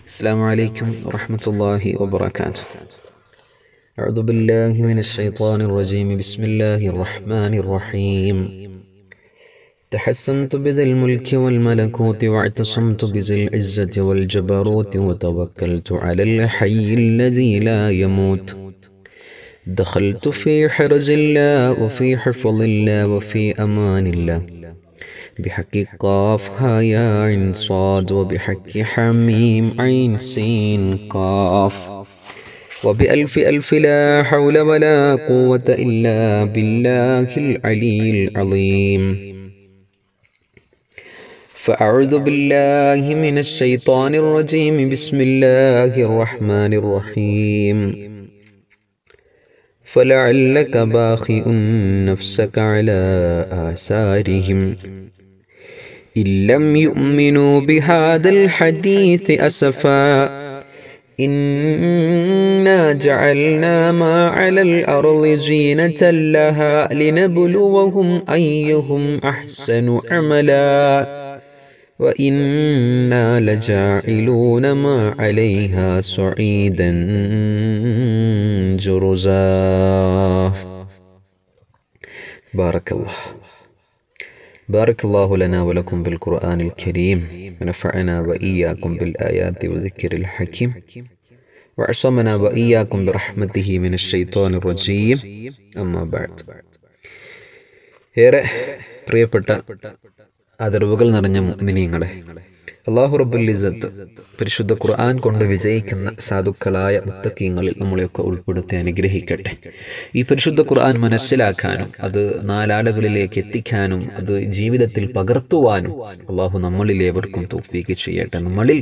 السلام عليكم ورحمة الله وبركاته أعوذ بالله من الشيطان الرجيم بسم الله الرحمن الرحيم تحسنت بذي الملك والملكوت واعتصمت بذي العزة والجبروت وتوكلت على الحي الذي لا يموت دخلت في حرز الله وفي حفظ الله وفي أمان الله بحق قاف ها يا عين صاد وبحق حميم عين سين قاف وبألف ألف لا حول ولا قوة إلا بالله العلي العظيم فأعوذ بالله من الشيطان الرجيم بسم الله الرحمن الرحيم فلعلك باخئ نفسك على آثارهم إن لم يؤمنوا بهذا الحديث أسفا إنا جعلنا ما على الأرض زينة لها لنبلوهم أيهم أحسن عملا وإنا لجاعلون ما عليها صعيدا جرزا بارك الله بارك الله لنا ولكم بالقرآن الكريم ونفعنا وإياكم بالآيات وذكر الحكيم وعصمنا وإياكم برحمته من الشيطان الرجيم أما بعد ഏറെ പ്രിയപ്പെട്ട അതിർവുകൾ നിറഞ്ഞ മിനിങ്ങളെ അള്ളാഹു റബ്ബുൽ ഇസത്ത് പരിശുദ്ധ ഖുർആൻ കൊണ്ട് വിജയിക്കുന്ന സാധുക്കളായ മുത്തക്കീങ്ങളിൽ നമ്മളെയൊക്കെ ഉൾപ്പെടുത്തി അനുഗ്രഹിക്കട്ടെ ഈ പരിശുദ്ധ ഖുർആൻ മനസ്സിലാക്കാനും അത് നാലാളുകളിലേക്ക് എത്തിക്കാനും അത് ജീവിതത്തിൽ പകർത്തുവാനും അള്ളാഹു നമ്മളിൽ ഏവർക്കും തോഫീക്ക് ചെയ്യട്ടെ നമ്മളിൽ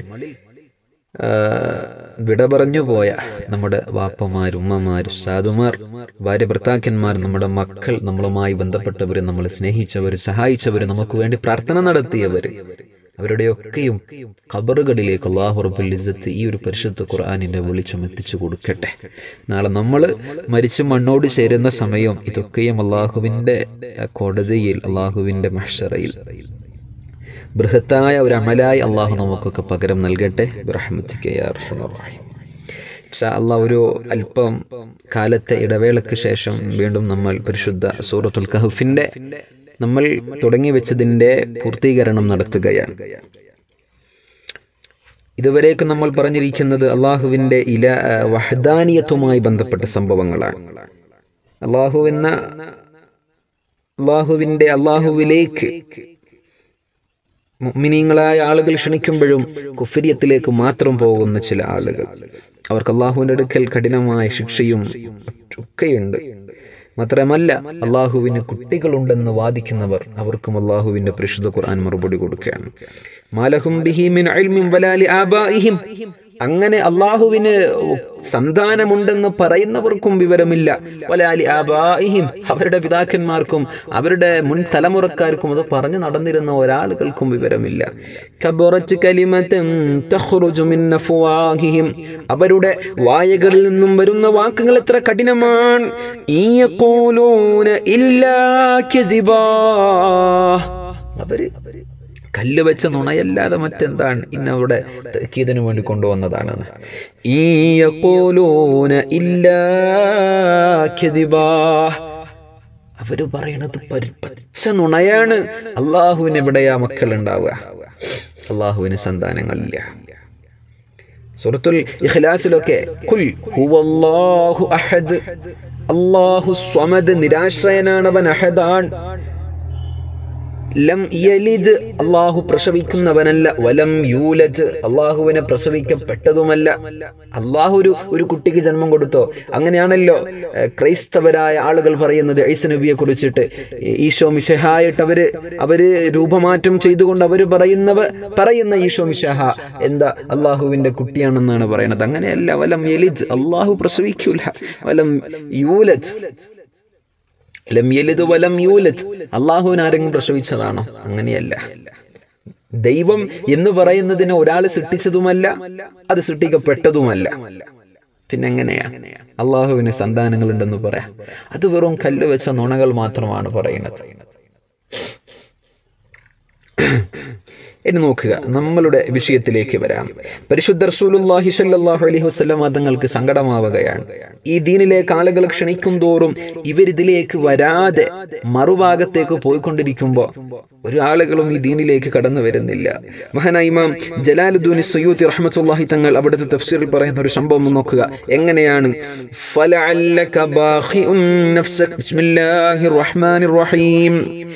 വിട പറഞ്ഞു പോയ നമ്മുടെ വാപ്പമാർ ഉമ്മമാർ സാധുമാർ ഭാര്യ ഭർത്താക്കന്മാർ നമ്മുടെ മക്കൾ നമ്മളുമായി ബന്ധപ്പെട്ടവർ നമ്മളെ സ്നേഹിച്ചവർ സഹായിച്ചവർ നമുക്ക് വേണ്ടി പ്രാർത്ഥന നടത്തിയവർ അവരുടെയൊക്കെയും ഖബറുകളിലേക്ക് അള്ളാഹു റബ്ബുൽ ഇസ്സത്ത് ഈ ഒരു പരിശുദ്ധ ഖുർആാനിൻ്റെ വെളിച്ചം എത്തിച്ചു കൊടുക്കട്ടെ നാളെ നമ്മൾ മരിച്ചു മണ്ണോട് ചേരുന്ന സമയം ഇതൊക്കെയും അള്ളാഹുവിൻ്റെ കോടതിയിൽ അള്ളാഹുവിൻ്റെ മഹ്ഷറയിൽ ബൃഹത്തായ ഒരു അമലായി അള്ളാഹു നമുക്കൊക്കെ പകരം നൽകട്ടെ അള്ളാഹ് ഒരു അല്പം കാലത്തെ ഇടവേളയ്ക്ക് ശേഷം വീണ്ടും നമ്മൾ പരിശുദ്ധ സൂറത്തുൽ കഹഫിന്റെ നമ്മൾ തുടങ്ങി വെച്ചതിൻ്റെ പൂർത്തീകരണം നടത്തുകയാണ് ഇതുവരേക്ക് നമ്മൾ പറഞ്ഞിരിക്കുന്നത് അള്ളാഹുവിൻ്റെ ഇല വഹദാനിയത്തുമായി ബന്ധപ്പെട്ട സംഭവങ്ങളാണ് അള്ളാഹു എന്ന അള്ളാഹുവിൻ്റെ അള്ളാഹുവിലേക്ക് മിനിങ്ങളായ ആളുകൾ ക്ഷണിക്കുമ്പോഴും കുഫരിയത്തിലേക്ക് മാത്രം പോകുന്ന ചില ആളുകൾ അവർക്ക് അള്ളാഹുവിൻ്റെ അടുക്കൽ കഠിനമായ ശിക്ഷയും ഒക്കെയുണ്ട് മാത്രമല്ല അള്ളാഹുവിന് കുട്ടികളുണ്ടെന്ന് വാദിക്കുന്നവർ അവർക്കും അള്ളാഹുവിന്റെ പരിശുദ്ധ ഖുർആൻ മറുപടി കൊടുക്കുകയാണ് മാലഹും ബിഹിമിൻ അൽമിൻ വലാലി ആബായിഹിം അങ്ങനെ അള്ളാഹുവിന് സന്താനമുണ്ടെന്ന് പറയുന്നവർക്കും വിവരമില്ല വലാലി ആബായിഹിം അവരുടെ പിതാക്കന്മാർക്കും അവരുടെ മുൻ തലമുറക്കാർക്കും അത് പറഞ്ഞു നടന്നിരുന്ന ഒരാളുകൾക്കും വിവരമില്ല അവരുടെ വായകളിൽ നിന്നും വരുന്ന വാക്കുകൾ എത്ര കഠിനമാണ് അവര് കല്ല് വെച്ച നുണയല്ലാതെ മറ്റെന്താണ് ഇന്നവിടെ തെക്കീതിനു വേണ്ടി കൊണ്ടുവന്നതാണെന്ന് അവര് പറയണത് പച്ച നുണയാണ് അള്ളാഹുവിന് എവിടെയാ മക്കൾ ഉണ്ടാവുക അള്ളാഹുവിന് സന്താനങ്ങളില്ല സുഹൃത്തുൽ ഇഖ്ലാസിലൊക്കെ കുൽ ഹുവല്ലാഹു അഹദ് അല്ലാഹു സ്വമദ് നിരാശ്രയനാണവൻ അഹദാൻ ലം യലിദ് അള്ളാഹു പ്രസവിക്കുന്നവനല്ല വലം യൂലജ് അള്ളാഹുവിനെ പ്രസവിക്കപ്പെട്ടതുമല്ല അള്ളാഹു ഒരു ഒരു കുട്ടിക്ക് ജന്മം കൊടുത്തോ അങ്ങനെയാണല്ലോ ക്രൈസ്തവരായ ആളുകൾ പറയുന്നത് ഐസ നബിയെ കുറിച്ചിട്ട് ഈശോ മിശഹായിട്ട് അവര് അവര് രൂപമാറ്റം ചെയ്തുകൊണ്ട് അവര് പറയുന്നവ പറയുന്ന ഈശോ മിശഹ എന്താ അള്ളാഹുവിന്റെ കുട്ടിയാണെന്നാണ് പറയുന്നത് അങ്ങനെയല്ല വലം യലിദ് അള്ളാഹു പ്രസവിക്കൂല വലം യൂലജ് ലം യലിദ് വലം യൂലത് അള്ളാഹുവിന് ആരെങ്കിലും പ്രസവിച്ചതാണോ അങ്ങനെയല്ല ദൈവം എന്ന് പറയുന്നതിന് ഒരാൾ സൃഷ്ടിച്ചതുമല്ല അത് സൃഷ്ടിക്കപ്പെട്ടതുമല്ല പിന്നെ എങ്ങനെയാ അള്ളാഹുവിന് സന്താനങ്ങളുണ്ടെന്ന് പറയാം അത് വെറും കല്ല് വെച്ച നുണകൾ മാത്രമാണ് പറയുന്നത് ഇനി നോക്കുക നമ്മളുടെ വിഷയത്തിലേക്ക് വരാം പരിശുദ്ധ റസൂലുള്ളാഹി സ്വല്ലല്ലാഹു അലൈഹി വസല്ലം തങ്ങൾക്ക് സങ്കടമാവുകയാണ് ഈ ദീനിലേക്ക് ആളുകൾ ക്ഷണിക്കും തോറും ഇവരിതിലേക്ക് വരാതെ മറുഭാഗത്തേക്ക് പോയിക്കൊണ്ടിരിക്കുമ്പോൾ ഒരു ആളുകളും ഈ ദീനിലേക്ക് കടന്നു വരുന്നില്ല മഹാനായ ഇമാം ജലാലുദ്ദീൻ സയ്യൂദി റഹ്മത്തുള്ളാഹി തങ്ങൾ അവിടുത്തെ തഫ്സീറിൽ പറയുന്ന ഒരു സംഭവം ഒന്ന് നോക്കുക എങ്ങനെയാണ് ഫലഅല്ലക ബാഖിഉൻ നഫ്സക ബിസ്മില്ലാഹിർ റഹ്മാനിർ റഹീം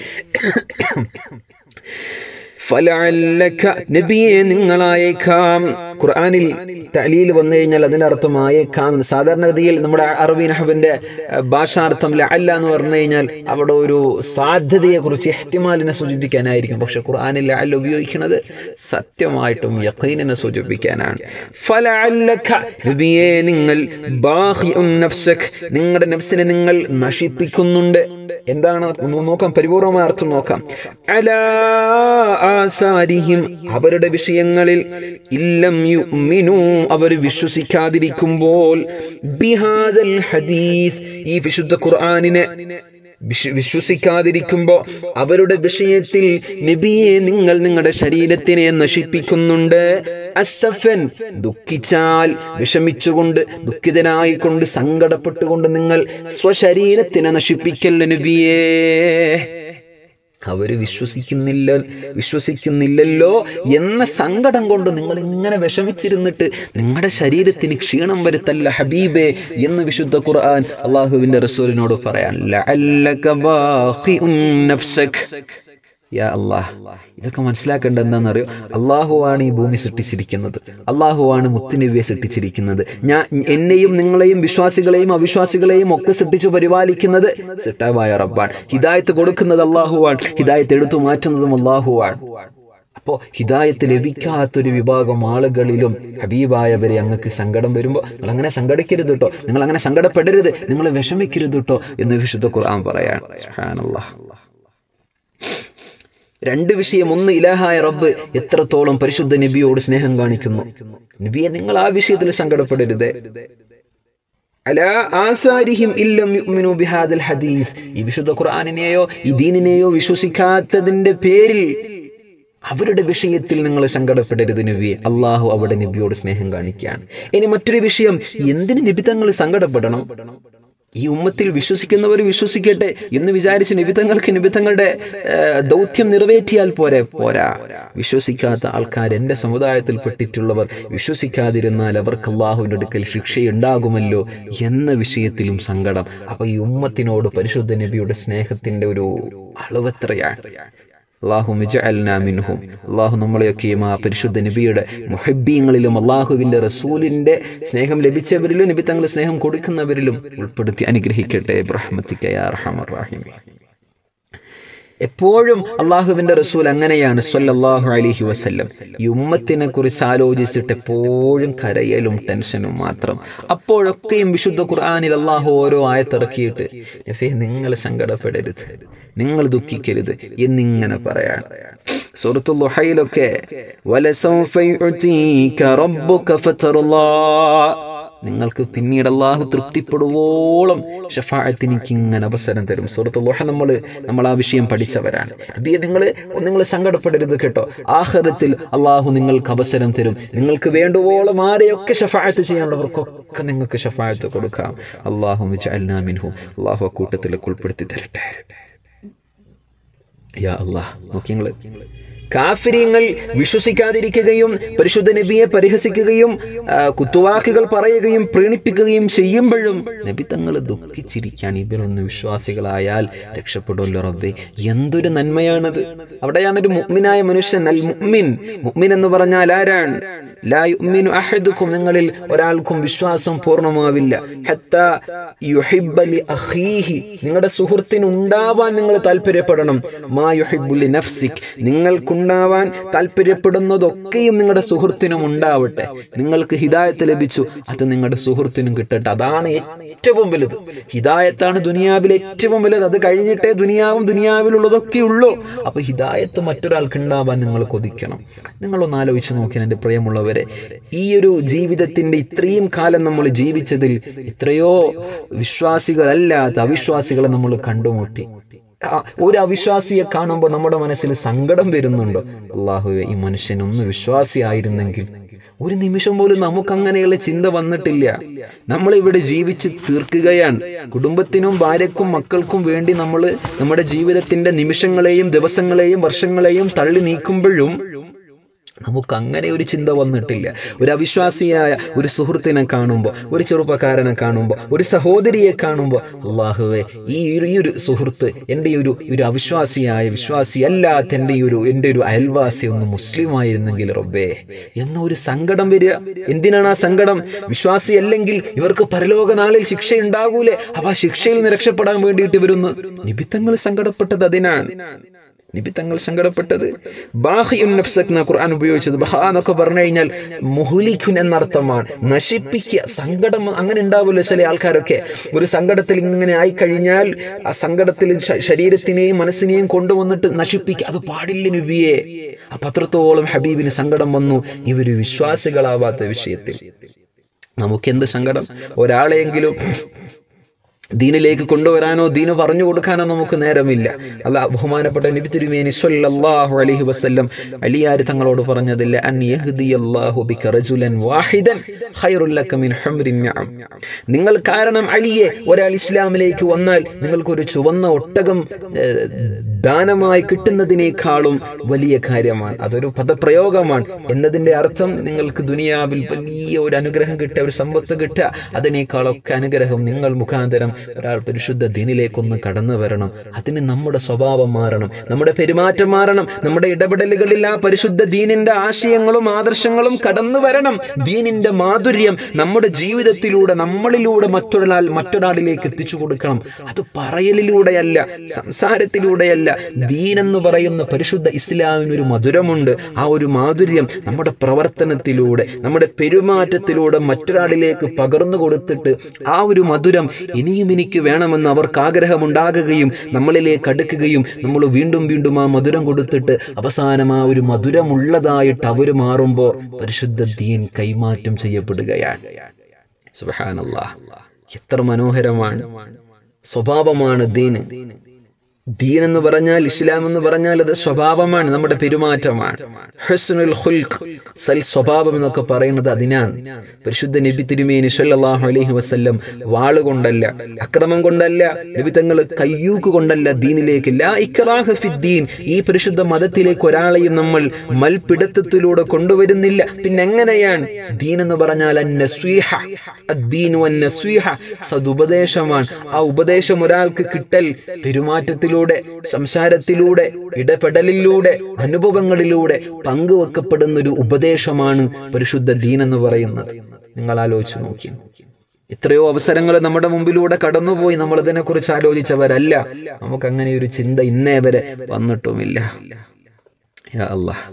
ഫലഅല്ലക നബിയെ നിങ്ങളായേക്കാം ഖുർആനിൽ തലീൽ വന്നു കഴിഞ്ഞാൽ അതിന്റെ അർത്ഥം ആയേക്കാം സാധാരണഗതിയിൽ നമ്മുടെ അറബി നഹബിന്റെ ഭാഷാർത്ഥം ലഅല്ല എന്ന് പറഞ്ഞു കഴിഞ്ഞാൽ അവിടെ ഒരു സാധ്യതയെ കുറിച്ച് എഹ്തിമാലിനെ സൂചിപ്പിക്കാനായിരിക്കും പക്ഷെ ഖുർആനിൽ ലഅല്ല ഉപയോഗിക്കുന്നത് സത്യമായിട്ടും യഖീനിനെ സൂചിപ്പിക്കാനാണ് ഫലഅല്ലക നബിയെ നിങ്ങൾ ബാഖിഉൻ നഫ്സക് നിങ്ങളുടെ നഫ്സിനെ നിങ്ങൾ നശിപ്പിക്കുന്നുണ്ട് എന്താണ് നോക്കാം പരിപൂർണമായ അർത്ഥം നോക്കാം അലാ ആസാരിഹിം അവരുടെ വിഷയങ്ങളിൽ ഇല്ലം യുമിനു അവർ വിശ്വസിക്കാതിരിക്കുമ്പോൾ ബിഹാദൽ ഹദീസ് ഈ വിശുദ്ധ ഖുർആനിനെ വിശ്വസിക്കാതിരിക്കുമ്പോൾ അവരുടെ വിഷയത്തിൽ നബിയെ നിങ്ങൾ നിങ്ങളുടെ ശരീരത്തിനെ നശിപ്പിക്കുന്നുണ്ട് അസഫൻ ദുഃഖിച്ചാൽ വിഷമിച്ചുകൊണ്ട് ദുഃഖിതനായിക്കൊണ്ട് സങ്കടപ്പെട്ടുകൊണ്ട് നിങ്ങൾ സ്വശരീരത്തിനെ നശിപ്പിക്കല്ല നബിയേ അവര് വിശ്വസിക്കുന്നില്ല വിശ്വസിക്കുന്നില്ലല്ലോ എന്ന സങ്കടം കൊണ്ട് നിങ്ങൾ ഇങ്ങനെ വിഷമിച്ചിരുന്നിട്ട് നിങ്ങളുടെ ശരീരത്തിന് ക്ഷീണം വരുത്തല്ല ഹബീബേ എന്ന് വിശുദ്ധ ഖുർആൻ അള്ളാഹുവിന്റെ റസൂലിനോട് പറയാൻ യാ അള്ളാഹ് ഇതൊക്കെ മനസ്സിലാക്കേണ്ട എന്താണെന്നറിയോ അള്ളാഹുവാണ് ഈ ഭൂമി സൃഷ്ടിച്ചിരിക്കുന്നത് അള്ളാഹുവാണ് മുത്തുനബിയെ സൃഷ്ടിച്ചിരിക്കുന്നത് ഞാൻ എന്നെയും നിങ്ങളെയും വിശ്വാസികളെയും അവിശ്വാസികളെയും ഒക്കെ സൃഷ്ടിച്ചു പരിപാലിക്കുന്നത് സിട്ടാവായ റബ്ബാണ് ഹിദായത്ത് കൊടുക്കുന്നത് അള്ളാഹുവാണ് ഹിദായത്ത് എടുത്തു മാറ്റുന്നതും അള്ളാഹുവാണ് അപ്പോൾ ഹിദായത്ത് ലഭിക്കാത്തൊരു വിഭാഗം ആളുകളിലും ഹബീബായവരെ അങ്ങക്ക് സങ്കടം വരുമ്പോൾ നിങ്ങൾ അങ്ങനെ സങ്കടിക്കരുത് കേട്ടോ നിങ്ങൾ അങ്ങനെ സങ്കടപ്പെടരുത് നിങ്ങൾ വിഷമിക്കരുത് കേട്ടോ എന്ന് വിശുദ്ധ ഖുർആൻ പറയാണ് സുബ്ഹാനല്ലാഹ് രണ്ട് വിഷയം ഒന്ന് ഇലാഹായ റബ്ബ് എത്രത്തോളം പരിശുദ്ധ നബിയോട് സ്നേഹം കാണിക്കുന്നു നബിയെ നിങ്ങൾ ആ വിഷയത്തിൽ സങ്കടപ്പെടരുത് അലാ ആസാരിഹിം ഇല്ലം യുഅ്മിനു ബിഹാദൽ ഹദീസ് ഈ വിശുദ്ധ ഖുർആനിനെയോ ഈ ദീനിനെയോ വിശ്വസിക്കാത്തതിന്റെ പേരിൽ അവരുടെ വിഷയത്തിൽ നിങ്ങൾ സങ്കടപ്പെടരുത് നബിയെ അള്ളാഹു അവിടെ നബിയോട് സ്നേഹം കാണിക്കുകയാണ് ഇനി മറ്റൊരു വിഷയം എന്തിന് നബി തങ്ങൾ സങ്കടപ്പെടണം ഈ ഉമ്മത്തിൽ വിശ്വസിക്കുന്നവർ വിശ്വസിക്കട്ടെ എന്ന് വിചാരിച്ച് നിബിധങ്ങൾക്ക് നിബിധങ്ങളുടെ ദൗത്യം നിറവേറ്റിയാൽ പോരെ പോരാ വിശ്വസിക്കാത്ത ആൾക്കാർ എൻ്റെ സമുദായത്തിൽ പെട്ടിട്ടുള്ളവർ വിശ്വസിക്കാതിരുന്നാൽ അവർക്ക് അള്ളാഹുവിൻ്റെ അടുക്കൽ ശിക്ഷയുണ്ടാകുമല്ലോ എന്ന വിഷയത്തിലും സങ്കടം അപ്പൊ ഈ ഉമ്മത്തിനോട് പരിശുദ്ധ നബിയുടെ സ്നേഹത്തിന്റെ ഒരു അളവെത്രയാണ് അള്ളാഹു മിജഅൽനാമിൻഹും അള്ളാഹു നമ്മളെയൊക്കെയും ആ പരിശുദ്ധ നബിയുടെ മുഹബ്ബീങ്ങളിലും അള്ളാഹുവിൻ്റെ റസൂലിൻ്റെ സ്നേഹം ലഭിച്ചവരിലും നബി തങ്ങൾ സ്നേഹം കൊടുക്കുന്നവരിലും ഉൾപ്പെടുത്തി അനുഗ്രഹിക്കട്ടെ ബ്രഹ്മത്തിക്കയാ റഹമർ റാഹിമി എപ്പോഴും അള്ളാഹുവിന്റെ റസൂൽ അങ്ങനെയാണ് സ്വല്ലല്ലാഹു അലൈഹി വസല്ലം ഈ ഉമ്മത്തിനെ കുറിച്ച് ആലോചിച്ചിട്ട് എപ്പോഴും കരയലും ടെൻഷനും മാത്രം അപ്പോഴൊക്കെയും വിശുദ്ധ ഖുർആനിൽ അള്ളാഹു ഓരോ ആയത്തിറക്കിയിട്ട് നഫേ നിങ്ങൾ സങ്കടപ്പെടരുത് നിങ്ങൾ ദുഃഖിക്കരുത് എന്നിങ്ങനെ പറയാണ് സൂറത്തുൽ ലുഹയിലൊക്കെ വലസൗഫ യുഅ്തീക റബ്ബുക ഫതർലാ നിങ്ങൾക്ക് പിന്നീട് അള്ളാഹു തൃപ്തിപ്പെടുവോളം ഷഫായത്തിനിക്ക് ഇങ്ങനെ അവസരം തരും സുഹൃത്ത് ലോഹ നമ്മൾ നമ്മൾ ആ വിഷയം പഠിച്ചവരാണ് അബിയെ നിങ്ങൾ നിങ്ങൾ സങ്കടപ്പെടരുത് കേട്ടോ ആഹ്റത്തിൽ അള്ളാഹു നിങ്ങൾക്ക് അവസരം തരും നിങ്ങൾക്ക് വേണ്ടുവോളം ആരെയൊക്കെ ഷഫായത്ത് ചെയ്യാനുള്ളവർക്കൊക്കെ നിങ്ങൾക്ക് ഷഫായത്ത് കൊടുക്കാം അള്ളാഹു മിൻഹു അള്ളാഹു ആ കൂട്ടത്തിലേക്ക് ഉൾപ്പെടുത്തി തരട്ടെ യാ അള്ളാഹ് നോക്കി നിങ്ങൾ കാഫിര്യങ്ങൾ വിശ്വസിക്കാതിരിക്കുകയും പരിശുദ്ധ നബിയെ പരിഹസിക്കുകയും കുത്തുവാക്കുകൾ പറയുകയും പ്രീണിപ്പിക്കുകയും ചെയ്യുമ്പോഴും നബി തങ്ങൾ ദുഃഖിച്ചിരിക്കാൻ ഇവരൊന്ന് വിശ്വാസികളായാൽ രക്ഷപ്പെടുമല്ലോ റബ്ബെ എന്തൊരു നന്മയാണത് അവിടെയാണ് ഒരു മുഗ്മിനായ മനുഷ്യൻ അൽ മുഗ്മിൻ മുഗ്മിൻ എന്ന് പറഞ്ഞാൽ ആരാണ് ലാ യുഅ്മിനു അഹദുക്കും നിങ്ങളിൽ ഒരാൾക്കും വിശ്വാസം പൂർണ്ണമാവില്ല ഹത്താ യുഹിബ്ബ ലി അഖീഹി നിങ്ങളുടെ സുഹൃത്തിന് ഉണ്ടാവാൻ നിങ്ങൾ താല്പര്യപ്പെടണം മാ യുഹിബ്ബു ലി നഫ്സിക് നിങ്ങൾക്കുണ്ടാവാൻ താല്പര്യപ്പെടുന്നതൊക്കെയും നിങ്ങളുടെ സുഹൃത്തിനും ഉണ്ടാവട്ടെ നിങ്ങൾക്ക് ഹിദായത്ത് ലഭിച്ചു അത് നിങ്ങളുടെ സുഹൃത്തിനും കിട്ടട്ടെ അതാണ് ഏറ്റവും വലുത് ഹിദായത്താണ് ദുനിയാവിലെ ഏറ്റവും വലുത് അത് കഴിഞ്ഞിട്ടേ ദുനിയാവും ദുനിയാവിലുള്ളതൊക്കെ ഉള്ളൂ അപ്പൊ ഹിദായത്ത് മറ്റൊരാൾക്ക് ഉണ്ടാവാൻ നിങ്ങൾ കൊതിക്കണം നിങ്ങളൊന്ന് ആലോചിച്ച് നോക്കിയാൽ എൻ്റെ പ്രിയമുള്ളവരെ ഈ ഒരു ജീവിതത്തിന്റെ ഇത്രയും കാലം നമ്മൾ ജീവിച്ചതിൽ എത്രയോ വിശ്വാസികളല്ലാത്ത അവിശ്വാസികളെ നമ്മൾ കണ്ടുമുട്ടി ആ, ഒരു അവിശ്വാസിയെ കാണുമ്പോൾ നമ്മുടെ മനസ്സിൽ സങ്കടം വരുന്നുണ്ടോ അള്ളാഹുവെ ഈ മനുഷ്യൻ ഒന്ന് വിശ്വാസിയായിരുന്നെങ്കിൽ ഒരു നിമിഷം പോലും നമുക്ക് അങ്ങനെയുള്ള ചിന്ത വന്നിട്ടില്ല നമ്മൾ ഇവിടെ ജീവിച്ച് തീർക്കുകയാണ് കുടുംബത്തിനും ഭാര്യക്കും മക്കൾക്കും വേണ്ടി നമ്മൾ നമ്മുടെ ജീവിതത്തിന്റെ നിമിഷങ്ങളെയും ദിവസങ്ങളെയും വർഷങ്ങളെയും തള്ളി നീക്കുമ്പോഴും നമുക്ക് അങ്ങനെ ഒരു ചിന്ത വന്നിട്ടില്ല ഒരു അവിശ്വാസിയായ ഒരു സുഹൃത്തിനെ കാണുമ്പോൾ ഒരു ചെറുപ്പക്കാരനെ കാണുമ്പോൾ ഒരു സഹോദരിയെ കാണുമ്പോൾ അള്ളാഹുവെ ഈ ഒരു ഈ ഒരു സുഹൃത്ത് എൻ്റെ ഈ ഒരു ഒരു അവിശ്വാസിയായ വിശ്വാസി അല്ലാത്ത എൻ്റെ ഈ ഒരു എൻ്റെ ഒരു അയൽവാസി ഒന്ന് മുസ്ലിം ആയിരുന്നെങ്കിൽ റബ്ബേ എന്നൊരു സങ്കടം വരിക എന്തിനാണ് ആ സങ്കടം വിശ്വാസി അല്ലെങ്കിൽ ഇവർക്ക് പരലോക നാളിൽ ശിക്ഷ ഉണ്ടാകൂലേ അപ്പൊ ആ ശിക്ഷയിൽ നിന്ന് രക്ഷപ്പെടാൻ വേണ്ടിയിട്ട് ഇവരൊന്ന് നിബിത്തങ്ങൾ സങ്കടപ്പെട്ടത് അതിനാണ് നബി തങ്ങൾ സങ്കടപ്പെട്ടത് ബാഹിയുൻ നഫ്സക് എന്ന ഖുർആൻ ഉപയോഗിച്ചത് ബഹ എന്നൊക്കെ പറഞ്ഞു കഴിഞ്ഞാൽ മുഹുലിഖുൻ എന്നർത്ഥമാണ് നശിപ്പിക്കുക സങ്കടം അങ്ങനെ ഉണ്ടാവില്ല ചില ആൾക്കാരൊക്കെ ഒരു സങ്കടത്തിൽ ഇങ്ങനെ ആയി കഴിഞ്ഞാൽ ആ സങ്കടത്തിൽ ശ- ശരീരത്തിനെയും മനസ്സിനെയും കൊണ്ടുവന്നിട്ട് നശിപ്പിക്കുക അത് പാടില്ല നബിയെ ആ പത്രത്തോളം ഹബീബിന് സങ്കടം വന്നു ഇവര് വിശ്വാസികളാവാത്ത വിഷയത്തിൽ നമുക്കെന്ത് സങ്കടം ഒരാളെയെങ്കിലും ദീനിലേക്ക് കൊണ്ടുവരാനോ ദീന് പറഞ്ഞു കൊടുക്കാനോ നമുക്ക് നേരമില്ല അല്ല ബഹുമാനപ്പെട്ട നബി തിരുമേനി സ്വല്ലല്ലാഹു അലൈഹി വസല്ലം അലിയാര് തങ്ങളോട് പറഞ്ഞതില്ല അൻ യഹ്ദിയല്ലാഹു ബിക റജുലൻ വാഹിദൻ ഖൈറുൽ ലക മിൻ ഹംറിൻ നഅം നിങ്ങൾ കാരണം അലിയെ ഒരാൾ ഇസ്ലാമിലേക്ക് വന്നാൽ നിങ്ങൾക്കൊരു ചുവന്ന ഒട്ടകം ഏഹ്, ദാനമായി കിട്ടുന്നതിനേക്കാളും വലിയ കാര്യമാണ് അതൊരു പദപ്രയോഗമാണ് എന്നതിന്റെ അർത്ഥം നിങ്ങൾക്ക് ദുനിയാവിൽ വലിയ ഒരു അനുഗ്രഹം കിട്ടുക ഒരു സമ്പത്ത് കിട്ടുക അതിനേക്കാളൊക്കെ അനുഗ്രഹം നിങ്ങൾ മുഖാന്തരം ഒരാൾ പരിശുദ്ധ ദീനിലേക്കൊന്ന് കടന്നു വരണം അതിന് നമ്മുടെ സ്വഭാവം മാറണം നമ്മുടെ പെരുമാറ്റം മാറണം നമ്മുടെ ഇടപെടലുകളിൽ ആ പരിശുദ്ധ ദീനിന്റെ ആശയങ്ങളും ആദർശങ്ങളും കടന്നു വരണം ദീനിന്റെ മാധുര്യം നമ്മുടെ ജീവിതത്തിലൂടെ നമ്മളിലൂടെ മറ്റൊരാൾ മറ്റൊരാളിലേക്ക് എത്തിച്ചു കൊടുക്കണം അത് പറയലിലൂടെയല്ല സംസാരത്തിലൂടെയല്ല ദീൻ എന്ന് പറയുന്ന പരിശുദ്ധ ഇസ്ലാമിനൊരു മധുരമുണ്ട് ആ ഒരു മാധുര്യം നമ്മുടെ പ്രവർത്തനത്തിലൂടെ നമ്മുടെ പെരുമാറ്റത്തിലൂടെ മറ്റൊരാളിലേക്ക് പകർന്നു കൊടുത്തിട്ട് ആ ഒരു മധുരം ഇനിയും എനിക്ക് വേണമെന്ന് അവർക്ക് ആഗ്രഹമുണ്ടാകുകയും നമ്മളിലേക്ക് അടുക്കുകയും നമ്മൾ വീണ്ടും വീണ്ടും ആ മധുരം കൊടുത്തിട്ട് അവസാനം ആ ഒരു മധുരമുള്ളതായിട്ട് അവർ മാറുമ്പോൾ പരിശുദ്ധ ദീൻ കൈമാറ്റം ചെയ്യപ്പെടുകയാണ് സുബ്ഹാനല്ലാഹ് എത്ര മനോഹരമാണ് സ്വഭാവമാണ് ദീന് ദീൻ എന്ന് പറഞ്ഞാൽ ഇസ്ലാം എന്ന് പറഞ്ഞാൽ അത് സ്വഭാവമാണ് നമ്മുടെ പെരുമാറ്റമാണ് ഹസ്നുൽ ഖുൽഖ് സൽ സ്വഭാവം എന്നൊക്കെ പറയുന്നത് അതിനാണ് പരിശുദ്ധ നബി തിരുമേനി സല്ലല്ലാഹു അലൈഹി വസല്ലം വാള് കൊണ്ടല്ല അക്രമം കൊണ്ടല്ല നബി തങ്ങൾ കയ്യൂക്ക് കൊണ്ടല്ല ദീനിലേക്ക് ലാ ഇക്റാഹ ഫിദ്ദീൻ ഈ പരിശുദ്ധ മതത്തിലേക്ക് ഒരാളെയും നമ്മൾ മൽപിടുത്തത്തിലൂടെ കൊണ്ടുവരുന്നില്ല പിന്നെ എങ്ങനെയാണ് ദീൻ എന്ന് പറഞ്ഞാൽ അന്നസ്വീഹ അദ്ദീനു അന്നസ്വീഹ സതുപദേശമാണ് ആ ഉപദേശം ഒരാൾക്ക് കിട്ടൽ പെരുമാറ്റത്തിലൂടെ സംസാരത്തിലൂടെ ഇടപെടലിലൂടെ അനുഭവങ്ങളിലൂടെ പങ്കുവെക്കപ്പെടുന്ന ഒരു ഉപദേശമാണ് പരിശുദ്ധ ദീൻ എന്ന് പറയുന്നത് നിങ്ങൾ ആലോചിച്ച് നോക്കി എത്രയോ അവസരങ്ങൾ നമ്മുടെ മുമ്പിലൂടെ കടന്നുപോയി നമ്മൾ ഇതിനെ കുറിച്ച് ആലോചിച്ചവരല്ല നമുക്ക് അങ്ങനെ ഒരു ചിന്ത ഇന്നേ വരെ വന്നിട്ടുമില്ല യാ അല്ലാഹ്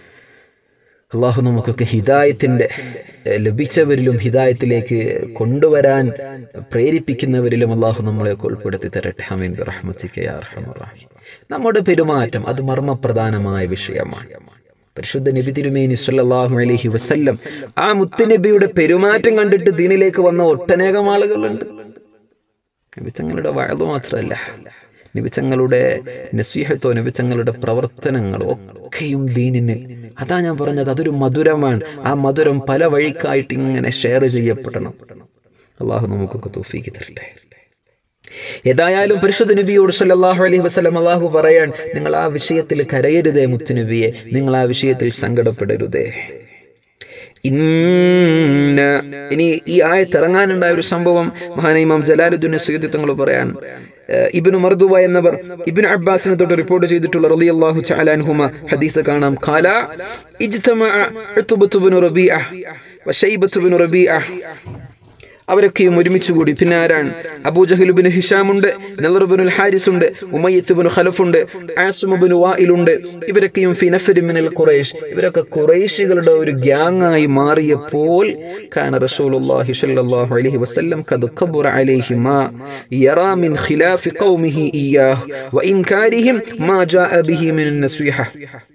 അള്ളാഹു നമുക്കൊക്കെ ഹിദായത്തിന്റെ ഏഹ്, ലഭിച്ചവരിലും ഹിദായത്തിലേക്ക് കൊണ്ടുവരാൻ പ്രേരിപ്പിക്കുന്നവരിലും അള്ളാഹു നമ്മളെയൊക്കെ ഉൾപ്പെടുത്തി തരട്ടെ ഹമീൻ റഹ്മത്തിക്ക് യാ അർഹമർ റഹീം. നമ്മുടെ പെരുമാറ്റം അത് മർമ്മപ്രധാനമായ വിഷയമാണ് പരിശുദ്ധ നബി തിരുമേനി സല്ലല്ലാഹു അലൈഹി വസല്ലം ആ മുത്തുനബിയുടെ പെരുമാറ്റം കണ്ടിട്ട് ദീനിലേക്ക് വന്ന ഒട്ടനേകം ആളുകളുണ്ട് നബിത്തങ്ങളുടെ വഴതു മാത്രമല്ല നബിത്തങ്ങളുടെ നസീഹത്തോ നബിത്തങ്ങളുടെ പ്രവർത്തനങ്ങളോ ഒക്കെയും ദീനിന് അതാ ഞാൻ പറഞ്ഞത് അതൊരു മധുരമാണ് ആ മധുരം പല വഴിക്കായിട്ട് ഇങ്ങനെ ഷെയർ ചെയ്യപ്പെടണം അള്ളാഹു നമുക്കൊക്കെ തോഫീക്ക് തരട്ടെ ഏതായാലും പരിശുദ്ധ നബിയോട് സല്ലല്ലാഹു അലൈഹി വസല്ലം അള്ളാഹു പറയാൻ നിങ്ങൾ ആ വിഷയത്തിൽ കരയരുതേ മുത്തുനബിയെ നിങ്ങൾ ആ വിഷയത്തിൽ സങ്കടപ്പെടരുതേ ഇന്ന ഇനി ഈ ആയത്ത് ഇറങ്ങാനുണ്ടായ ഒരു സംഭവം മഹാന ഇമാം ജലാലുദ്ദീൻ സയ്യിദ് തങ്ങൾ പറയാൻ ഏഹ് ഇബ്നു മർദുവ എന്നവർ ഇബ്നു അബ്ബാസിനെ തൊട്ട് റിപ്പോർട്ട് ചെയ്തിട്ടുള്ള റളിയല്ലാഹു തആല അൻഹുമ ഹദീസ് കാണാം ഖാല ഇജ്തമഅ ഉത്ബത്ത് ഇബ്നു റബീഅ വശൈബത്ത് ഇബ്നു റബീഅ അവരൊക്കെയും ഒരുമിച്ച് കൂടി പിന്നെ ആരാണ് അബൂജഹലുബിൻ ഹിഷാമുണ്ട് നലറുബിനുൽ ഹാരിസ് ഉണ്ട് ഉമയ്യത്തുബിൻ ഖലഫുണ്ട് ആസുമുബിൻ വായിലുണ്ട് ഇവരൊക്കെയും ഫിനഫരിമിനൽ ഖുറൈഷ് ഇവരൊക്കെ ഖുറൈശികളുടെ ഒരു ഗ്യാങ്ങായി മാറിയപ്പോൾ കാന റസൂലുള്ളാഹി സ്വല്ലല്ലാഹു അലൈഹി വസല്ലം ഖദ് ഖബറ അലൈഹി മാ യറാ മിൻ ഖിലാഫി ഖൗമിഹി ഇയ്യാഹ് വഇൻകാരിഹിം മാ ജാഅ ബിഹി മിൻ നസ്വിഹ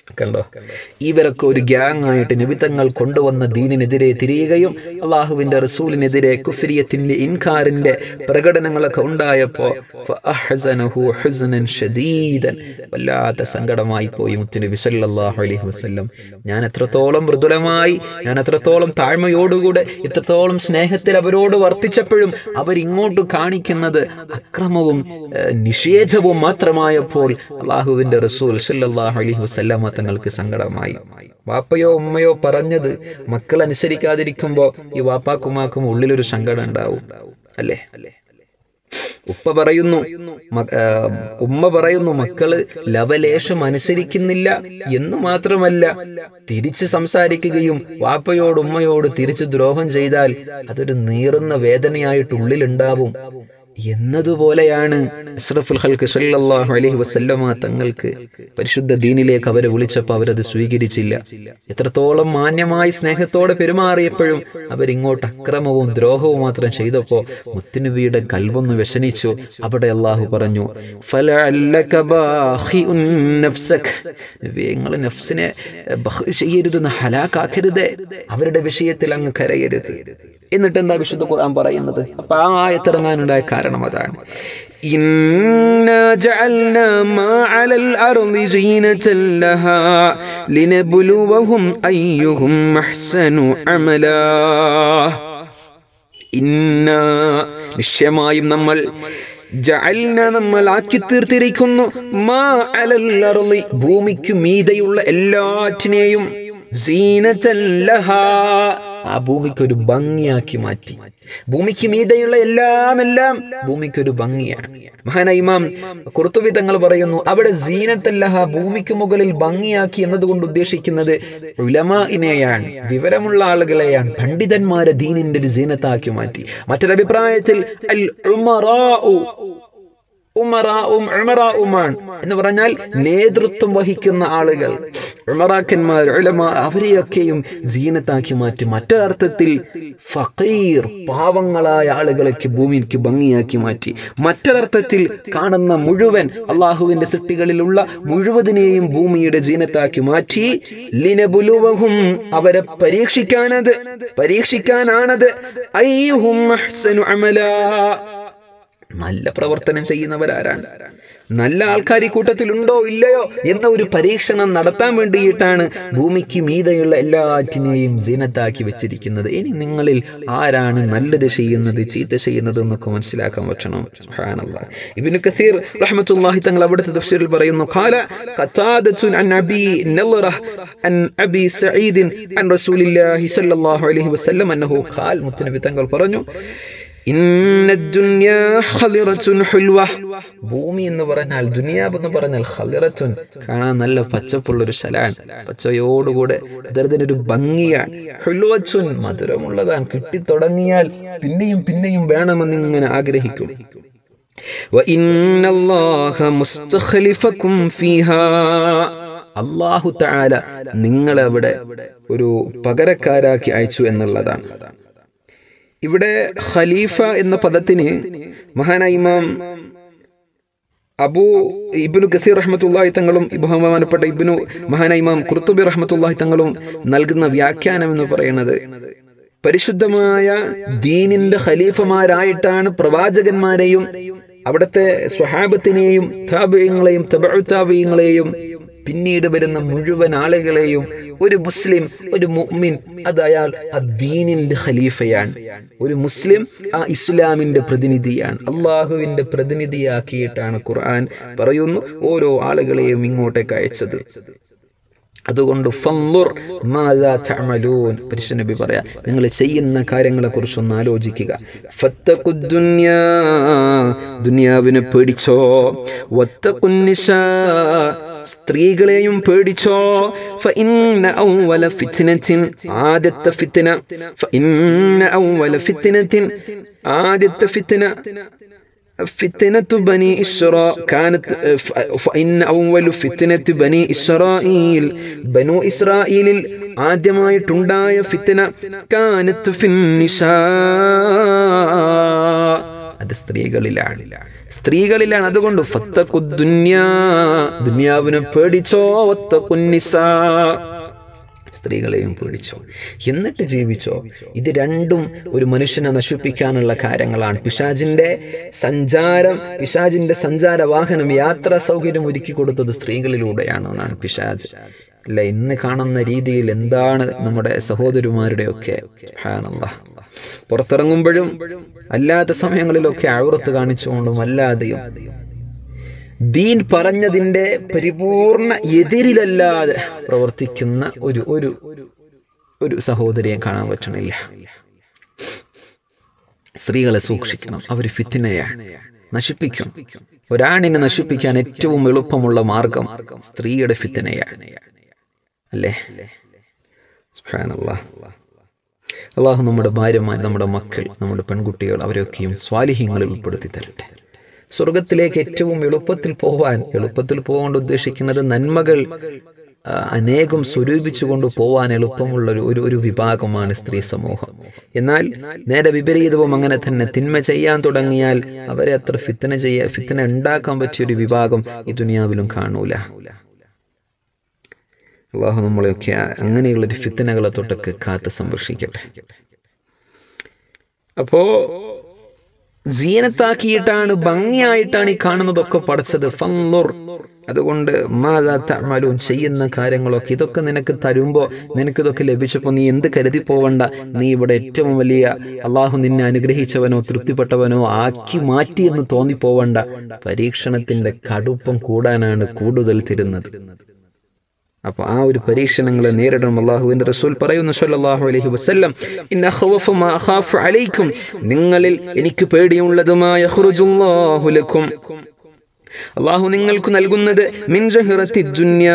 കണ്ടോ ഇവരൊക്കെ ഒരു ഗ്യാങ് ആയിട്ട് നബിതങ്ങൾ കൊണ്ടുവന്ന ദീനിനെതിരെ തിരിയുകയും അള്ളാഹുവിന്റെ റസൂലിനെതിരെ കുഫരിയത്തിന്റെ ഇൻകാറിന്റെ പ്രകടനങ്ങളൊക്കെ ഉണ്ടായപ്പോ ഫഅഹ്സനഹു ഹുസ്നൻ ഷദീദൻ വല്ലാത്ത സങ്കടമായി പോയി മുത്തുനബി സല്ലല്ലാഹു അലൈഹി വസല്ലം ഞാൻ എത്രത്തോളം മൃദുലമായി ഞാൻ എത്രത്തോളം താഴ്മയോടുകൂടെ ഇത്രത്തോളം സ്നേഹത്തിൽ അവരോട് വർത്തിച്ചപ്പോഴും അവരിങ്ങോട്ട് കാണിക്കുന്നത് അക്രമവും ഏഹ്, നിഷേധവും മാത്രമായപ്പോൾ അള്ളാഹുവിന്റെ റസൂൽ സല്ലല്ലാഹു അലൈഹി വസല്ലമ തങ്ങൾക്ക് സങ്കടമായി വാപ്പയോ ഉമ്മയോ പറഞ്ഞത് മക്കൾ അനുസരിക്കാതിരിക്കുമ്പോൾ ഈ വാപ്പാക്കുമാക്കും ഉള്ളിലൊരു സങ്കടം ഉണ്ടാവും അല്ലേ ഉപ്പ പറയുന്നു മ- ആ, ഉമ്മ പറയുന്നു മക്കള് ലവലേശം അനുസരിക്കുന്നില്ല എന്ന് മാത്രമല്ല തിരിച്ച് സംസാരിക്കുകയും വാപ്പയോട് ഉമ്മയോട് തിരിച്ച് ദ്രോഹം ചെയ്താൽ അതൊരു നീറുന്ന വേദനയായിട്ട് ഉള്ളിലുണ്ടാവും എന്നതുപോലെയാണ് അഷ്റഫുൽ ഖൽക്ക് സല്ലല്ലാഹു അലൈഹി വസല്ലമ തങ്ങൾക്ക് പരിശുദ്ധ ദീനിലേക്ക് അവരെ വിളിച്ചപ്പോൾ അവരത് സ്വീകരിച്ചില്ല എത്രത്തോളം മാന്യമായി സ്നേഹത്തോടെ പെരുമാറിയപ്പോഴും അവരിങ്ങോട്ട് അക്രമവും ദ്രോഹവും മാത്രം ചെയ്തപ്പോൾ മുത്തുനബിയുടെ കൽവൊന്ന് വ്യസനിച്ചു അവിടെ അള്ളാഹു പറഞ്ഞു ഫലഅല്ലക ബാഖിഉൻ നഫ്സക് നബിയെ, നിങ്ങൾ നഫ്സിനെ ബഹ് ചെയ്യരുതെന്ന് ഹലാക്കാക്കരുത് അവരുടെ വിഷയത്തിൽ അങ്ങ് കരയരുത് എന്നിട്ട് എന്താ വിശുദ്ധ ഖുർആൻ പറയുന്നത് അപ്പൊ ആ ആയത്തിറങ്ങാനുണ്ടായ കാരണം അതാണ് إنا جعلنا ما على الأرض زينة لها لنبلوهم أيهم أحسن عملا ഇന്ന നിശ്ചയമായും നമ്മൾ ജഅൽന നമ്മൾ ആക്കി തീർത്തിരിക്കുന്നു മാ അലൽ അർളി ഭൂമിക്ക് മീതെയുള്ള എല്ലാറ്റിനെയും സീനത്തൻ ലഹാ ആ ഭൂമിക്ക് ഒരു ഭംഗിയാക്കി മാറ്റി ഭൂമിക്ക് മീതെയുള്ള എല്ലാം എല്ലാം ഭൂമിക്ക് ഒരു ഭംഗിയാണ് മഹാന ഇമാം കുർത്തുബി തങ്ങൾ പറയുന്നു അവിടെ സീനത്തല്ലഹ ഭൂമിക്ക് മുകളിൽ ഭംഗിയാക്കി എന്നതുകൊണ്ട് ഉദ്ദേശിക്കുന്നത് ഉലമാഇനെയാണ് വിവരമുള്ള ആളുകളെയാണ് പണ്ഡിതന്മാരെ ദീനിന്റെ ഒരു സീനത്താക്കി മാറ്റി മറ്റൊരഭിപ്രായത്തിൽ അൽ ഉമറാഉ ഉമറാവും ഉമറാവുമാണ് എന്ന് പറഞ്ഞാൽ നേതൃത്വം വഹിക്കുന്ന ആളുകൾ ഉമറാക്കന്മാർ ഉലമ അവരെയൊക്കെയും ജീനത്താക്കി മാറ്റി മറ്റൊരർത്ഥത്തിൽ ഫക്കീർ പാവങ്ങളായ ആളുകളൊക്കെ ഭൂമിക്ക് ഭംഗിയാക്കി മാറ്റി മറ്റൊരർത്ഥത്തിൽ കാണുന്ന മുഴുവൻ അള്ളാഹുവിന്റെ സൃഷ്ടികളിലുള്ള മുഴുവതിനെയും ഭൂമിയുടെ ജീനത്താക്കി മാറ്റി ലിനബുലുവഹും അവരെ പരീക്ഷിക്കാനത് പരീക്ഷിക്കാനാണത് അയ്യുഹും അഹ്സനു അമലാ നല്ല പ്രവർത്തനം ചെയ്യുന്നവരാരാണ് നല്ല ആൾക്കാർ ഈ കൂട്ടത്തിലുണ്ടോ ഇല്ലയോ എന്ന ഒരു പരീക്ഷണം നടത്താൻ വേണ്ടിയിട്ടാണ് ഭൂമിക്ക് മീതെയുള്ള എല്ലാറ്റിനെയും ജീനത്താക്കി വെച്ചിരിക്കുന്നത് ഇനി നിങ്ങളിൽ ആരാണ് നല്ലത് ചെയ്യുന്നത് ചീത്ത ചെയ്യുന്നത് എന്നൊക്കെ മനസ്സിലാക്കാൻ പറ്റണം സുബ്ഹാനല്ലാഹ്. ഇബ്നു കസീർ റഹ്മത്തുള്ളാഹി തങ്ങൾ അവിടുത്തെ തഫ്സീറിൽ പറയുന്നു ഖാല ഖതാദത്തുൻ അൻ അബി നളറഹ് അൻ അബി സഈദ് അൻ റസൂലില്ലാഹി സ്വല്ലല്ലാഹു അലൈഹി വസല്ലം അന്നഹു ഖാൽ മുത്തനബി തങ്ങൾ പറഞ്ഞു ഇന്ന ദുനിയാ ഖളിറത്തുൻ ഹുൽവ ഭൂമി എന്ന് പറഞ്ഞാൽ ദുനിയാബ് എന്ന് പറഞ്ഞാൽ ഖളിറത്തുൻ കാണാൻ നല്ല പച്ചപ്പുള്ളൊരു സ്ഥലമാണ് പച്ചയോടുകൂടെ അതിനൊരു ഭംഗിയാണ് ഹുൽവച്ചുൻ മധുരമുള്ളതാണ് കിട്ടിത്തുടങ്ങിയാൽ പിന്നെയും പിന്നെയും വേണമെന്ന് ഇങ്ങനെ ആഗ്രഹിക്കും وإن الله مستخلفكم فيها അള്ളാഹു താല നിങ്ങളെ അവിടെ ഒരു പകരക്കാരാക്കി അയച്ചു എന്നുള്ളതാണ് ഇവിടെ ഖലീഫ എന്ന പദത്തിന് മഹാനായ ഇമാം അബു ഇബ്നു ഗസീർ റഹ്മത്തുള്ളാഹി തങ്ങളും ബഹുമാനപ്പെട്ട ഇബ്നു മഹാനായ ഇമാം ഖുർത്തുബി റഹ്മത്തുള്ളാഹി തങ്ങളും നൽകുന്ന വ്യാഖ്യാനം എന്ന് പറയുന്നത് പരിശുദ്ധമായ ദീനിന്റെ ഖലീഫമാരായിട്ടാണ് പ്രവാചകന്മാരെയും അവിടുത്തെ സ്വഹാബത്തിനെയും താപയങ്ങളെയും തബഴുത്താപയങ്ങളെയും പിന്നീട് വരുന്ന മുഴുവൻ ആളുകളെയും ഒരു മുസ്ലിം ഒരു മുഅ്മിൻ അത് അയാൾ ആ ദീനിന്റെ ഖലീഫയാണ് ഒരു മുസ്ലിം ആ ഇസ്ലാമിന്റെ പ്രതിനിധിയാണ് അള്ളാഹുവിന്റെ പ്രതിനിധിയാക്കിയിട്ടാണ് ഖുർആൻ പറയുന്നു ഓരോ ആളുകളെയും ഇങ്ങോട്ടേക്ക് അയച്ചത് അതുകൊണ്ട് ഫൻളുർ മാദാ തഅമലൂൻ പരിശുദ്ധ നബി പറയാ നിങ്ങൾ ചെയ്യുന്ന കാര്യങ്ങളെ കുറിച്ചൊന്ന് ആലോചിക്കുക ഫത്തഖുദ് ദുനിയാ ദുനിയാവിനെ പേടിച്ചോ വത്തഖുൻ നിസാ സ്ത്രീകളെയും പേടിച്ചോ ഫഇന്ന ഔവല ഫിത്നത്തിൻ ആദ്യത്തെ ഫിത്ന ഫഇന്ന ഔവല ഫിത്നത്തിൻ ആദ്യത്തെ ഫിത്ന فتنة بني إسراء كانت فإن أول فتنة بني إسرائيل بنو إسرائيل ആദ്യമായിട്ടുണ്ടായ ഫിത്തന കാനത്ത് ഫിന്നിസാ അത് സ്ത്രീകളിലാണ് സ്ത്രീകളിലാണ് അതുകൊണ്ട് ഫത്തഖു ദുന്യാ ദുന്യാവിനെ പേടിച്ചോ വത്തഖുന്നിസാ സ്ത്രീകളെയും പേടിച്ചോ എന്നിട്ട് ജീവിച്ചോ ഇത് രണ്ടും ഒരു മനുഷ്യനെ നശിപ്പിക്കാനുള്ള കാര്യങ്ങളാണ് പിശാജിന്റെ സഞ്ചാരം പിശാജിന്റെ സഞ്ചാര വാഹനം യാത്രാ സൗകര്യം ഒരുക്കി കൊടുത്തത് സ്ത്രീകളിലൂടെയാണ് എന്നാണ് പിശാജ് അല്ല ഇന്ന് കാണുന്ന രീതിയിൽ എന്താണ് നമ്മുടെ സഹോദരിമാരുടെയൊക്കെ സുബ്ഹാനല്ലാഹ്. പുറത്തിറങ്ങുമ്പോഴും അല്ലാത്ത സമയങ്ങളിലൊക്കെ ആവൃത്ത് കാണിച്ചുകൊണ്ടും അല്ലാതെയും ദീൻ പറഞ്ഞതിൻ്റെ പരിപൂർണ എതിരിലല്ലാതെ പ്രവർത്തിക്കുന്ന ഒരു ഒരു ഒരു സഹോദരിയെ കാണാൻ പറ്റണില്ല സ്ത്രീകളെ സൂക്ഷിക്കണം അവർ ഫിത്തിനയാണ് നശിപ്പിക്കും ഒരാണിനെ നശിപ്പിക്കാൻ ഏറ്റവും എളുപ്പമുള്ള മാർഗം സ്ത്രീയുടെ ഫിത്തിനയാണ് അല്ലേ സുബ്ഹാനല്ലാഹ്. അള്ളാഹു നമ്മുടെ ഭാര്യമാർ നമ്മുടെ മക്കൾ നമ്മുടെ പെൺകുട്ടികൾ അവരെയൊക്കെയും സ്വാലിഹ്യങ്ങളിൽ ഉൾപ്പെടുത്തി തരട്ടെ സ്വർഗത്തിലേക്ക് ഏറ്റവും എളുപ്പത്തിൽ പോവാൻ എളുപ്പത്തിൽ പോകാൻ ഉദ്ദേശിക്കുന്നത് നന്മകൾ ആ, അനേകം സ്വരൂപിച്ചുകൊണ്ട് പോവാൻ എളുപ്പമുള്ള ഒരു ഒരു ഒരു വിഭാഗമാണ് സ്ത്രീ സമൂഹം എന്നാൽ നേരെ വിപരീതവും അങ്ങനെ തന്നെ തിന്മ ചെയ്യാൻ തുടങ്ങിയാൽ അവരെ അത്ര ഫിത്തന ചെയ്യാ ഫിത്തന ഉണ്ടാക്കാൻ പറ്റിയ ഒരു വിഭാഗം ഈ ദുനിയാവിലും കാണൂല അള്ളാഹു നമ്മളെയൊക്കെ അങ്ങനെയുള്ളൊരു ഫിത്തനകളെ തൊട്ടൊക്കെ കാത്ത് സംരക്ഷിക്കട്ടെ അപ്പോ ജീനത്താക്കിയിട്ടാണ് ഭംഗിയായിട്ടാണ് ഈ കാണുന്നതൊക്കെ പഠിച്ചത് ഫന്നുർ അതുകൊണ്ട് മാതാ തഅമലൂൻ ചെയ്യുന്ന കാര്യങ്ങളൊക്കെ ഇതൊക്കെ നിനക്ക് തരുമ്പോൾ നിനക്കിതൊക്കെ ലഭിച്ചപ്പോൾ നീ എന്ത് കരുതി പോവണ്ട നീ ഇവിടെ ഏറ്റവും വലിയ അള്ളാഹു നിന്നെ അനുഗ്രഹിച്ചവനോ തൃപ്തിപ്പെട്ടവനോ ആക്കി മാറ്റി എന്ന് തോന്നിപ്പോവണ്ട പരീക്ഷണത്തിന്റെ കടുപ്പം കൂടാനാണ് കൂടുതൽ തരുന്നത് അപ്പോൾ ആ ഒരു പരീക്ഷണങ്ങളെ നേരിടണം അള്ളാഹുവിന്റെ റസൂൽ പറയുന്നു സല്ലല്ലാഹു അലൈഹി വസല്ലം ഇന്ന ഖവഫ മാ അഖാഫു അലൈക്കും നിങ്ങളിൽ എനിക്ക് പേടിയുള്ളതുമായ ഖുറുജുല്ലാഹു ലക്കും അള്ളാഹു നിങ്ങൾക്ക് നൽകുന്നത് മിൻ ജഹ്റത്തി ദുനിയാ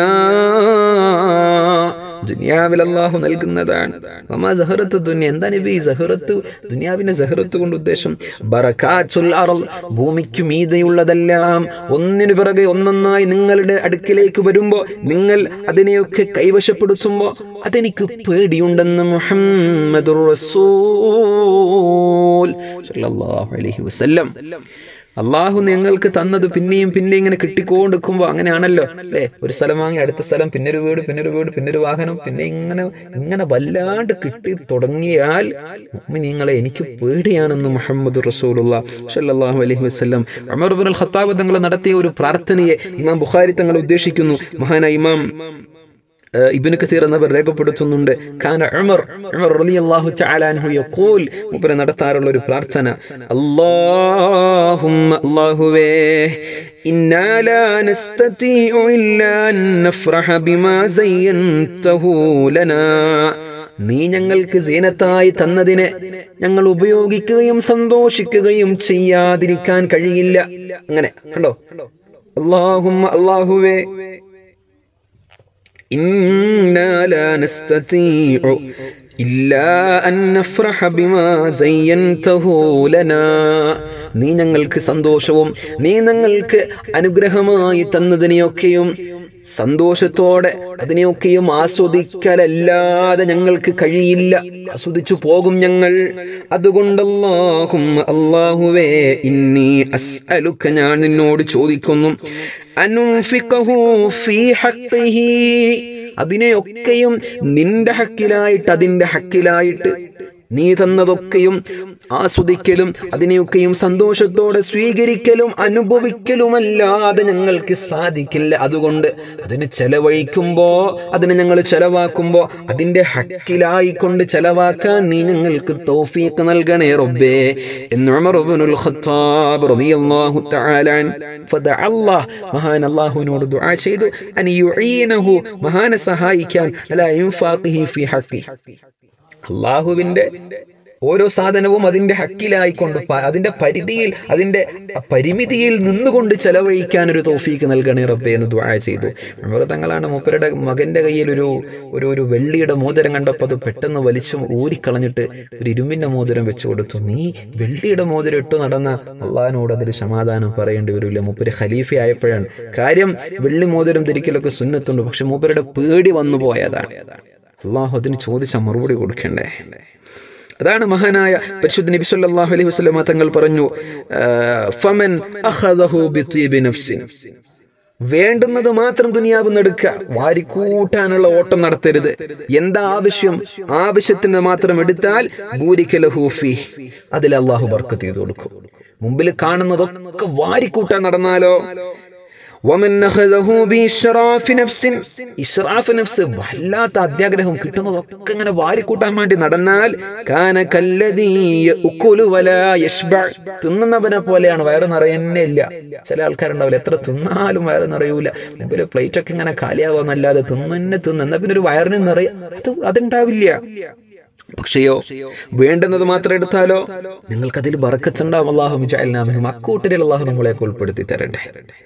ദുനിയാവിൽ അള്ളാഹു നൽകുന്നതാണ് വമാ സഹറത്ത് ദുനിയ എന്താണ് ഇവ ഈ സഹറത്ത് ദുനിയാവിന്റെ സഹറത്ത് കൊണ്ട് ഉദ്ദേശം ബറകാത്തുൽ അർള് ഭൂമിക്ക് മീതെയുള്ളതെല്ലാം ഒന്നിനു പിറകെ ഒന്നൊന്നായി നിങ്ങളുടെ അടുക്കിലേക്ക് വരുമ്പോൾ നിങ്ങൾ അതിനെയൊക്കെ കൈവശപ്പെടുത്തുമ്പോൾ അതെനിക്ക് പേടിയുണ്ടെന്ന് മുഹമ്മദുർ റസൂൽ സല്ലല്ലാഹു അലൈഹി വസല്ലം അള്ളാഹു നിങ്ങൾക്ക് തന്നത് പിന്നെയും പിന്നെ ഇങ്ങനെ കിട്ടിക്കൊണ്ടിരിക്കുമ്പോൾ അങ്ങനെയാണല്ലോ അല്ലേ ഒരു സ്ഥലം വാങ്ങി അടുത്ത സ്ഥലം പിന്നെ ഒരു വീട് പിന്നെ ഒരു വീട് പിന്നെ ഒരു വാഹനം പിന്നെ ഇങ്ങനെ ഇങ്ങനെ വല്ലാണ്ട് കിട്ടി തുടങ്ങിയാൽ നിങ്ങളെ എനിക്ക് പേടിയാണെന്ന് മുഹമ്മദ് റസൂലുള്ള ഷല്ലല്ലാഹു അലൈഹി വസല്ലം ഉമർ ഇബ്നുൽ ഖത്താബ് തങ്ങൾ നടത്തിയ ഒരു പ്രാർത്ഥനയെ ഇമാം ബുഖാരി തങ്ങൾ ഉദ്ദേശിക്കുന്നു മഹാന ഇമാം آه، ابن كثير എന്നവർ രേഖപ്പെടുത്തുന്നുണ്ട് കാന ഉമർ ഉമർ റളിയല്ലാഹു തആല അൻഹു യഖൂൽ മൂപ്പര് നടത്താറുള്ള ഒരു പ്രാർത്ഥന അല്ലാഹുമ്മ അല്ലാഹുവേ ഇന്നാ ലാ നസ്തതീഉ ഇല്ലാ അൻ നഫ്റഹ ബിമാ സയ്യൻതഹു ലനാ നീ ഞങ്ങൾക്ക് സീനത്തായി തന്നതിനെ ഞങ്ങൾ ഉപയോഗിക്കുകയും സന്തോഷിക്കുകയും ചെയ്യാതിരിക്കാൻ കഴിയില്ല അങ്ങനെ കണ്ടോ അല്ലാഹുമ്മ അല്ലാഹുവേ إنا لا نستطيع إلا أن نفرح بما زينته لنا നീ ഞങ്ങൾക്ക് സന്തോഷവും നീ ഞങ്ങൾക്ക് അനുഗ്രഹമായി തന്നതിനെയൊക്കെയും സന്തോഷത്തോടെ അതിനെയൊക്കെയും ആസ്വദിക്കലല്ലാതെ ഞങ്ങൾക്ക് കഴിയില്ല ആസ്വദിച്ചു പോകും ഞങ്ങൾ അതുകൊണ്ടല്ലാഹും അള്ളാഹുവേ ഇന്നി അസ്അലുക്ക ഞാൻ നിന്നോട് ചോദിക്കുന്നു അനുഫിഖഹു ഫീ ഹഖ്ഖിഹി അതിനെയൊക്കെയും നിന്റെ ഹക്കിലായിട്ട് അതിന്റെ ഹക്കിലായിട്ട് നീ തന്നതൊക്കെയും ആസ്വദിക്കലും അതിനെയൊക്കെയും സന്തോഷത്തോടെ സ്വീകരിക്കലും അനുഭവിക്കലുമല്ലാതെ ഞങ്ങൾക്ക് സാധിക്കില്ല അതുകൊണ്ട് അതിന് ചെലവഴിക്കുമ്പോ അതിനെ ഞങ്ങൾ ചെലവാക്കുമ്പോ അതിന്റെ ഹക്കിലായിക്കൊണ്ട് ചെലവാക്കാൻ നീ ഞങ്ങൾക്ക് തൗഫീഖ് നൽകണേ റബ്ബേ എന്ന് ഉമർ ഇബ്നുൽ ഖത്താബ് റളിയല്ലാഹു തആല അൻ ഫദഅ അല്ലാഹ് മഹാൻ അല്ലാഹുവിനോട് ദുആ ചെയ്തു അൻ യുഈനഹു മഹാനെ സഹായിക്കാൻ അലാ ഇൻഫാഖിഹി ഫീ ഹഖി അള്ളാഹുവിന്റെ ഓരോ സാധനവും അതിന്റെ ഹക്കിലായിക്കൊണ്ട് പ- അതിന്റെ പരിധിയിൽ അതിന്റെ പരിമിതിയിൽ നിന്നുകൊണ്ട് ചെലവഴിക്കാൻ ഒരു തോഫീക്ക് നൽകണേ റബ്ബെ എന്ന് ദുആ ചെയ്തു ഉമർ തങ്ങളാണ് മൂപ്പരുടെ മകന്റെ കയ്യിൽ ഒരു ഒരു ഒരു വെള്ളിയുടെ മോതിരം കണ്ടപ്പോൾ അത് പെട്ടെന്ന് വലിച്ചു ഊരിക്കളഞ്ഞിട്ട് ഒരു ഇരുമ്പിന്റെ മോതിരം വെച്ചു കൊടുത്തു നീ വെള്ളിയുടെ മോതിരം ഇട്ടു നടന്ന അള്ളാഹിനോട് അതിൽ സമാധാനം പറയേണ്ടി വരില്ല മൂപ്പര് ഖലീഫ ആയപ്പോഴാണ് കാര്യം വെള്ളി മോതിരം ധരിക്കലൊക്കെ സുന്നത്തുണ്ട് പക്ഷെ മൂപ്പരുടെ പേടി വന്നു പോയതാണ് അള്ളാഹു അതിന് ചോദിച്ച മറുപടി കൊടുക്കണ്ടേ അതാണ് മഹാനായ പരിശുദ്ധ നബി സല്ലല്ലാഹു അലൈഹി വസല്ലമ തങ്ങൾ പറഞ്ഞു ആ, ഫമൻ അഖദഹു ബിത്വീബി നഫ്സിൻ വേണ്ടുന്നത് മാത്രം ദുനിയാവ് എടുക്കുക വാരിക്കൂട്ടാനുള്ള ഓട്ടം നടത്തരുത് എന്താ ആവശ്യം ആവശ്യത്തിന് മാത്രം എടുത്താൽ ബൂരിക്കലഹൂഫി അതിൽ അള്ളാഹു ബർക്കത്ത് ചെയ്ത് കൊടുക്കും മുമ്പിൽ കാണുന്നതൊക്കെ വാരിക്കൂട്ടാൻ നടന്നാലോ വമൻ അഖദഹു ബിശ്റാഫി നഫ്സിൻ ഇശ്റാഫ് നഫ്സ് വല്ലാത്ത അത്യാഗ്രഹം കിട്ടുന്നതൊക്കെ ഇങ്ങനെ വാരിക്കൂട്ടാൻ വേണ്ടി നടന്നാൽ കാന കല്ലദീ യഅ്കുലു വലാ യശ്ബഅ തിന്നുന്നവനെ പോലെയാണ് വയറ് നിറയുന്നേ ഇല്ല ചില ആൾക്കാരുണ്ടാവില്ല എത്ര തിന്നാലും വയറ് നിറയൂല മുമ്പിൽ പ്ലേറ്റ് ഒക്കെ ഇങ്ങനെ കാലിയാവാന്നല്ലാതെ തിന്നെ തിന്ന് എന്നാ പിന്നെ ഒരു വയറിന് നിറയ അത് അതുണ്ടാവില്ല പക്ഷെയോ വേണ്ടുന്നത് മാത്രം എടുത്താലോ നിങ്ങൾക്ക് അതിൽ ബറക്കത്തുണ്ടാവും അള്ളാഹു മിജാലിനാമഹും അക്കൂട്ടരിൽ അള്ളാഹു നമ്മളെയൊക്കെ ഉൾപ്പെടുത്തി തരട്ടെ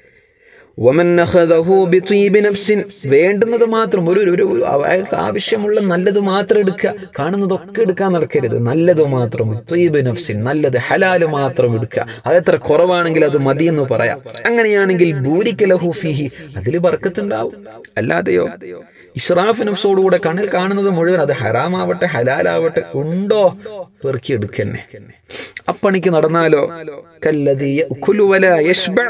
വമൻ അഖദഹു ബിത്വീബി നഫ്സിൻ വേണ്ടുന്നത് മാത്രം ഒരു ഒരു ഒരു അയാൾക്ക് ആവശ്യമുള്ള നല്ലത് മാത്രം എടുക്കുക കാണുന്നതൊക്കെ എടുക്കാൻ നടക്കരുത് നല്ലത് മാത്രം ത്വീബ് നഫ്സിൻ നല്ലത് ഹലാല് മാത്രം എടുക്കുക അതെത്ര കുറവാണെങ്കിൽ അത് മതിയെന്ന് പറയാം അങ്ങനെയാണെങ്കിൽ ബൂരിക്കലഹു ഫീഹി അതിൽ ബർക്കത്തുണ്ടാവും അല്ലാതെയോ ഇഷ്റാഫ് നഫ്സോടുകൂടെ കണ്ണിൽ കാണുന്നത് മുഴുവൻ അത് ഹറാമാവട്ടെ ഹലാലാവട്ടെ ഉണ്ടോ പെറുക്കി എടുക്കന്നെ അപ്പണിക്ക് നടന്നാലോ കല്ലതീ യഅ്കുലു വലാ യശ്ബഅ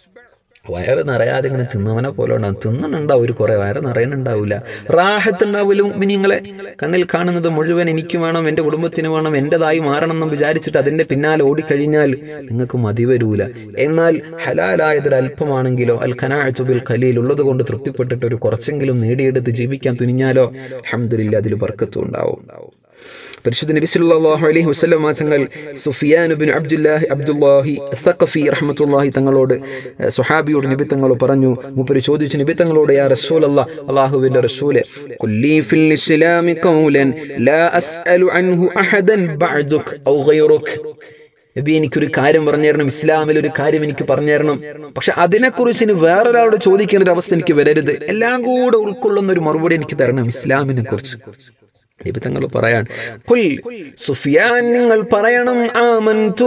വയറ് നിറയാതെ ഇങ്ങനെ തിന്നവനെ പോലെ ഉണ്ടാവും തിന്നണുണ്ടാവും ഒരു കുറെ വയറ് നിറയുന്നുണ്ടാവില്ല റാഹത്ത് ഉണ്ടാവില്ല മിനിങ്ങളെ കണ്ണിൽ കാണുന്നത് മുഴുവൻ എനിക്ക് വേണം എൻ്റെ കുടുംബത്തിന് വേണം എൻ്റെതായി മാറണം എന്ന് വിചാരിച്ചിട്ട് അതിൻ്റെ പിന്നാലെ ഓടിക്കഴിഞ്ഞാൽ നിങ്ങൾക്ക് മതി വരൂല എന്നാൽ ഹലാലായതൊരു അല്പമാണെങ്കിലോ അൽ ഖനാഅത്തുബിൽ ഖലീൽ ഉള്ളത് കൊണ്ട് തൃപ്തിപ്പെട്ടിട്ട് ഒരു കുറച്ചെങ്കിലും നേടിയെടുത്ത് ജീവിക്കാൻ തുനിഞ്ഞാലോ അഹമ്മദില്ല അതിൽ ബർക്കത്തും ഉണ്ടാവും പരിശുദ്ധ നബി സല്ലല്ലാഹു അലൈഹി വസല്ലം തങ്ങൾ സുഫിയാൻ ബിൻ അബ്ദുല്ലാഹി അബ്ദുല്ലാഹി സഖഫി റഹ്മത്തുള്ളാഹി തങ്ങളോട് ഏഹ്, സ്വഹാബിയോട് നബി തങ്ങൾ പറഞ്ഞു മൂപ്പര് ചോദിച്ചു നബി തങ്ങളോട് യാ റസൂലല്ലാ അല്ലാഹുവിന്റെ റസൂലെ കുല്ലി ഫിൽ ഇസ്ലാമി ഖൗലൻ ലാ അസ്അലു അൻഹു അഹദൻ ബഅദുക് ഔ ഗൈറുക് നബി എനിക്കൊരു കാര്യം പറഞ്ഞു തരണം ഇസ്ലാമിൽ ഒരു കാര്യം എനിക്ക് പറഞ്ഞു തരണം പക്ഷെ അതിനെക്കുറിച്ച് ഇനി വേറൊരാളോട് ചോദിക്കേണ്ട ഒരു അവസ്ഥ എനിക്ക് വരരുത് എല്ലാം കൂടെ ഉൾക്കൊള്ളുന്ന ഒരു മറുപടി എനിക്ക് തരണം ഇസ്ലാമിനെ കുറിച്ച് നബി തങ്ങൾ പറയാൻ കുൽ സുഫിയാൻ നിങ്ങൾ പറയണം ആമൻതു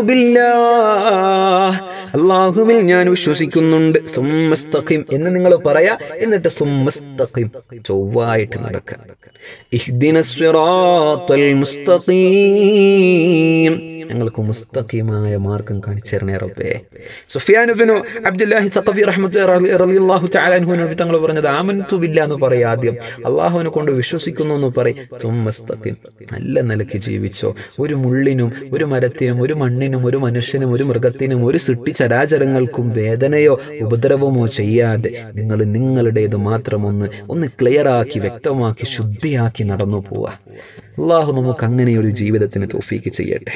ബില്ലാഹ് അല്ലാഹുവിൽ ഞാൻ വിശ്വസിക്കുന്നുണ്ട് സുമ്മസ്തഖിം എന്ന് നിങ്ങൾ പറയാ എന്നിട്ട് സുമ്മസ്തഖിം ചൊവ്വായിട്ട് നടക്കുക ഇഹ്ദിനസ് സിറാത്തൽ മുസ്തഖീം ഞങ്ങൾക്ക് മുസ്തഖീമായ മാർഗം കാണിച്ചു തരണേ റബ്ബേ സുഫിയാൻ ഇബ്നു അബ്ദുല്ലാഹി സഖഫി റഹ്മത്തുള്ളാഹി റളിയല്ലാഹു തആല അൻഹു നബി തങ്ങൾ പറഞ്ഞത് ആമൻതു ബില്ലാ എന്ന് പറയാ ആദ്യം അള്ളാഹുവിനെ കൊണ്ട് വിശ്വസിക്കുന്നു എന്ന് പറയും സുമ്മസ്തഖിം നല്ല നിലയ്ക്ക് ജീവിച്ചോ ഒരു മുള്ളിനും ഒരു മരത്തിനും ഒരു മണ്ണിനും ഒരു മനുഷ്യനും ഒരു മൃഗത്തിനും ഒരു സിട്ടി ചരാചരങ്ങൾക്കും വേദനയോ ഉപദ്രവമോ ചെയ്യാതെ നിങ്ങൾ നിങ്ങളുടേത് മാത്രം ഒന്ന് ഒന്ന് ക്ലിയറാക്കി വ്യക്തമാക്കി ശുദ്ധിയാക്കി നടന്നു പോവുക അള്ളാഹു നമുക്ക് അങ്ങനെ ഒരു ജീവിതത്തിന് തോഫീക്ക് ചെയ്യട്ടെ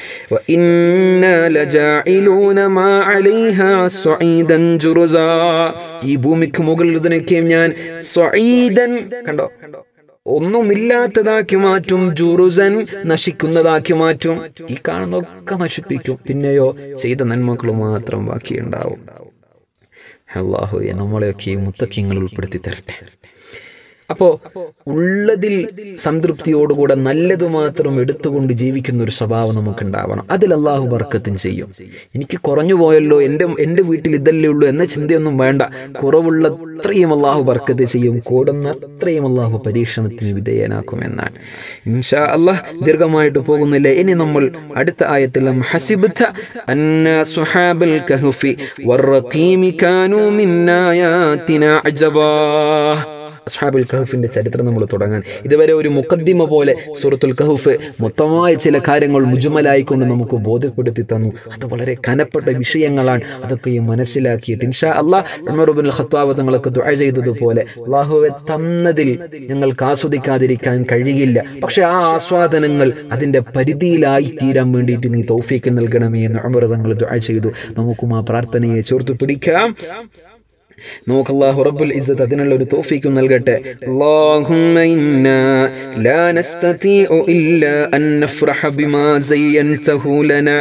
وإنا لجاعلون ما عليها صعيدا جرزا ഈ ഭൂമിക്ക് മുകളിൽ ഇതിനൊക്കെയും ഞാൻ സ്വഈദൻ കണ്ടോ ഒന്നുമില്ലാത്തതാക്കി മാറ്റും ജുറുസൻ നശിക്കുന്നതാക്കി മാറ്റും ഈ കാണുന്നതൊക്കെ നശിപ്പിക്കും പിന്നെയോ ചെയ്ത നന്മകൾ മാത്രം ബാക്കിയുണ്ടാവും അള്ളാഹുയെ നമ്മളെയൊക്കെ ഈ മുത്തക്കിങ്ങൾ ഉൾപ്പെടുത്തി തരട്ടെ അപ്പോ ഉള്ളതിൽ സംതൃപ്തിയോടുകൂടെ നല്ലത് മാത്രം എടുത്തുകൊണ്ട് ജീവിക്കുന്ന ഒരു സ്വഭാവം നമുക്ക് ഉണ്ടാവണം അതിൽ അള്ളാഹു ബർക്കത്തും ചെയ്യും എനിക്ക് കുറഞ്ഞു പോയല്ലോ എൻ്റെ എൻ്റെ വീട്ടിൽ ഇതല്ലേ ഉള്ളൂ എന്ന ചിന്തയൊന്നും വേണ്ട കുറവുള്ള അത്രയും അള്ളാഹു ബർക്കത്ത് ചെയ്യും കൂടുന്ന അത്രയും അള്ളാഹു പരീക്ഷണത്തിന് വിധേയനാക്കുമെന്നാണ് ഇൻഷാ അള്ളാഹ് ദീർഘമായിട്ട് പോകുന്നില്ല ഇനി നമ്മൾ അടുത്ത ആയത്തിൽ ഹസിബ്ത അന്ന സുഹാബൽ കഹുഫി വറഖീമി കാനൂ മിൻ ആയാതിനാ അജബാ അസ്ഹാബുൽ കഹഫിന്റെ ചരിത്രം നമ്മൾ തുടങ്ങാൻ ഇതുവരെ ഒരു മുക്കദ്ദിമ പോലെ സൂറത്തുൽ കഹഫ് മൊത്തമായ ചില കാര്യങ്ങൾ മുജുമലായിക്കൊണ്ട് നമുക്ക് ബോധ്യപ്പെടുത്തി തന്നു അത് വളരെ കനപ്പെട്ട വിഷയങ്ങളാണ് അതൊക്കെ ഈ മനസ്സിലാക്കിയിട്ട് ഇൻഷാ അള്ളാഹ് ഉമറുബിൻ ഖത്താബ് തങ്ങളൊക്കെ ദുആ ചെയ്തതുപോലെ അള്ളാഹുവെ തന്നതിൽ ഞങ്ങൾക്ക് ആസ്വദിക്കാതിരിക്കാൻ കഴിയില്ല പക്ഷെ ആ ആസ്വാദനങ്ങൾ അതിന്റെ പരിധിയിലായി തീരാൻ വേണ്ടിയിട്ട് നീ തൗഫീക്ക് നൽകണമേ എന്ന് ഉമർ തങ്ങൾ ദുആ ചെയ്തു നമുക്കും ആ പ്രാർത്ഥനയെ ചേർത്ത് പിടിക്കാം നമുക്ക് അല്ലാഹു റബ്ബുൽ ഇസ്സത്ത് അതിനുള്ള ഒരു തൗഫീക്കും നൽകട്ടെ അല്ലാഹുമ്മ ഇന്നാ ലാ നസ്തതീഉ ഇല്ലാ അൻ നഫ്റഹ ബിമാ സയ്യൻതഹു ലനാ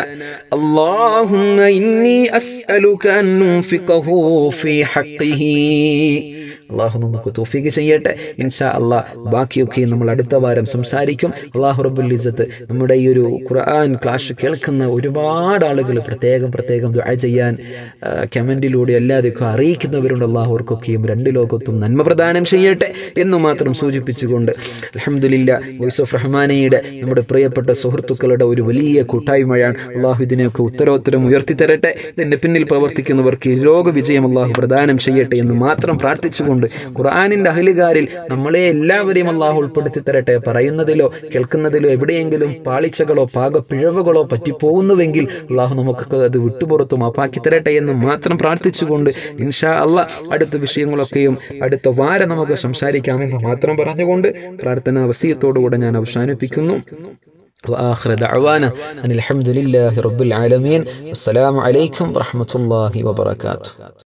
അല്ലാഹുമ്മ ഇന്നി അസ്അലുക അൻ നുൻഫിഖഹു ഫീ ഹഖ്ഖിഹി അള്ളാഹു നമുക്ക് തോഫീക്ക് ചെയ്യട്ടെ ഇൻഷാ അള്ളാഹ് ബാക്കിയൊക്കെ നമ്മൾ അടുത്ത വാരം സംസാരിക്കും അള്ളാഹു റബ്ബുൽ ഇസത്ത് നമ്മുടെ ഈ ഒരു ഖുർആൻ ക്ലാസ് കേൾക്കുന്ന ഒരുപാട് ആളുകൾ പ്രത്യേകം പ്രത്യേകം ദുആ ചെയ്യാൻ ആ, കമൻറ്റിലൂടെ അല്ലാതെയൊക്കെ അറിയിക്കുന്നവരുണ്ട് അള്ളാഹു അവർക്കൊക്കെയും രണ്ട് ലോകത്തും നന്മ പ്രദാനം ചെയ്യട്ടെ എന്ന് മാത്രം സൂചിപ്പിച്ചുകൊണ്ട് അലഹമുല്ല വോയിസ് ഓഫ് റഹ്മാനയുടെ നമ്മുടെ പ്രിയപ്പെട്ട സുഹൃത്തുക്കളുടെ ഒരു വലിയ കൂട്ടായ്മയാണ് അള്ളാഹു ഇതിനെയൊക്കെ ഉത്തരോത്തരം ഉയർത്തി തരട്ടെ ഇതിൻ്റെ പിന്നിൽ പ്രവർത്തിക്കുന്നവർക്ക് രോഗവിജയം അള്ളാഹു പ്രദാനം ചെയ്യട്ടെ എന്ന് മാത്രം പ്രാർത്ഥിച്ചുകൊണ്ട് ഖുർആാനിൻ്റെ അഹലുകാരിൽ നമ്മളെ എല്ലാവരെയും അള്ളാഹു ഉൾപ്പെടുത്തി തരട്ടെ പറയുന്നതിലോ കേൾക്കുന്നതിലോ എവിടെയെങ്കിലും പാളിച്ചകളോ പാകപ്പിഴവുകളോ പറ്റിപ്പോകുന്നുവെങ്കിൽ അള്ളാഹു നമുക്കൊക്കെ അത് വിട്ടുപുറത്ത് മാപ്പാക്കി തരട്ടെ എന്ന് മാത്രം പ്രാർത്ഥിച്ചുകൊണ്ട് ഇൻഷാ അള്ളാഹ് അടുത്ത വിഷയങ്ങളൊക്കെയും അടുത്ത വാരം നമുക്ക് സംസാരിക്കാമെന്ന് മാത്രം പറഞ്ഞുകൊണ്ട് പ്രാർത്ഥനാ വസീയത്തോടുകൂടെ ഞാൻ അവസാനിപ്പിക്കുന്നു وآخر دعوانا أن الحمد لله رب العالمين والسلام عليكم ورحمة الله وبركاته